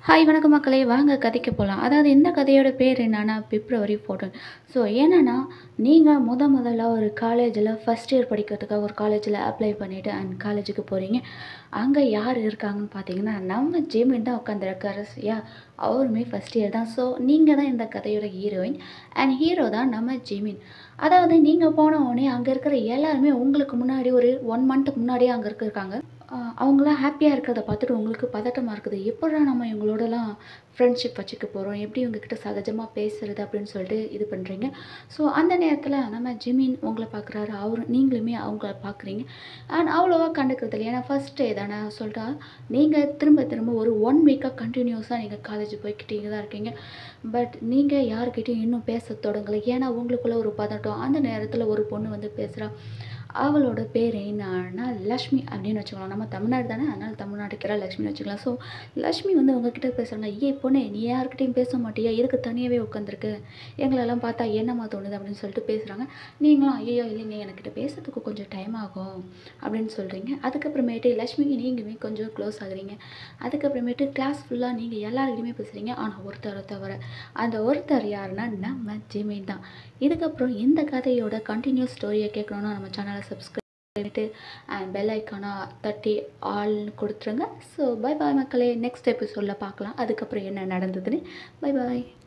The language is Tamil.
ஹாய் வணக்கம் மக்களே வாங்க கதைக்கு போகலாம் அதாவது இந்த கதையோட பேர் என்னன்னா பிப்ரவரி ஃபோர்டீன் ஸோ என்னென்னா நீங்கள் முத முதல்ல ஒரு காலேஜில் ஃபஸ்ட் இயர் படிக்கிறதுக்காக ஒரு காலேஜில் அப்ளை பண்ணிவிட்டு அண்ட் காலேஜுக்கு போகிறீங்க அங்கே யார் இருக்காங்கன்னு பார்த்தீங்கன்னா நம்ம ஜேமின் தான் உட்காந்துருக்காரு யா அவருமே ஃபஸ்ட் இயர் தான் ஸோ நீங்கள் தான் இந்த கதையோட ஹீரோயின் அண்ட் ஹீரோ தான் நம்ம ஜெமின் அதாவது நீங்கள் போன உடனே அங்கே இருக்கிற எல்லாருமே உங்களுக்கு முன்னாடி ஒரு ஒன் மந்த்துக்கு முன்னாடியே அங்கே இருக்காங்க ஆஹ் அவங்களாம் ஹாப்பியாக இருக்கிறத பார்த்துட்டு உங்களுக்கு பதட்டமாக இருக்குது எப்படா நம்ம இவங்களோடலாம் ஃப்ரெண்ட்ஷிப் வச்சுக்க போகிறோம் எப்படி இவங்கக்கிட்ட சகஜமாக பேசுறது அப்படின்னு சொல்லிட்டு இது பண்ணுறீங்க ஸோ அந்த நேரத்தில் நம்ம ஜிமின் உங்களை பார்க்குறாரு அவர் நீங்களுமே அவங்கள பார்க்குறீங்க அண்ட் அவ்வளோவா கண்டுக்கிறது இல்லை ஏன்னா ஃபஸ்ட் டே தானே சொல்லிட்டா நீங்கள் திரும்ப திரும்ப ஒரு ஒன் வீக்காக கண்டினியூஸாக நீங்கள் காலேஜ் போய்கிட்டே தான் இருக்கீங்க பட் நீங்கள் யாருக்கிட்டையும் இன்னும் பேச தொடங்கலை ஏன்னா உங்களுக்குள்ள ஒரு பதட்டம் அந்த நேரத்தில் ஒரு பொண்ணு வந்து பேசுகிறா அவளோட பேர் என்னன்னா லக்ஷ்மி அப்படின்னு வச்சுக்கலாம் நம்ம தமிழ்நாடு தானே அதனால் தமிழ்நாட்டுக்கிற லக்ஷ்மின்னு வச்சுக்கலாம் ஸோ லக்ஷ்மி வந்து உங்ககிட்ட பேசுகிறாங்க ஏ பொண்ணே நீ யார்கிட்டையும் பேச மாட்டியா எதுக்கு தனியாகவே உட்காந்துருக்கு எங்களெல்லாம் பார்த்தா என்னம்மா தோணுது அப்படின்னு சொல்லிட்டு பேசுகிறாங்க நீங்களும் ஐயோ இல்லைங்க எனக்கிட்ட பேசுறதுக்கு கொஞ்சம் டைம் ஆகும் அப்படின்னு சொல்கிறீங்க அதுக்கப்புறமேட்டு லக்ஷ்மிக்கு நீங்களுமே கொஞ்சம் க்ளோஸ் ஆகுறீங்க அதுக்கப்புறமேட்டு கிளாஸ் ஃபுல்லாக நீங்கள் எல்லாருக்கிட்டையுமே பேசுகிறீங்க ஆனால் ஒருத்தரை தவிர அந்த ஒருத்தர் யாருன்னா நம்ம ஜிமின் தான் இதுக்கப்புறம் இந்த கதையோட கண்டினியூஸ் ஸ்டோரியை கேட்கணுன்னா நம்ம சேனலை சப்ஸ்கிரைப் பண்ணிட்டு அண்ட் பெல் ஐக்கானா தட்டி ஆல்னு கொடுத்துருங்க ஸோ பை பாய் மக்களே நெக்ஸ்ட் எபிசோடில் பார்க்கலாம் அதுக்கப்புறம் என்ன நடந்ததுன்னு பை பாய்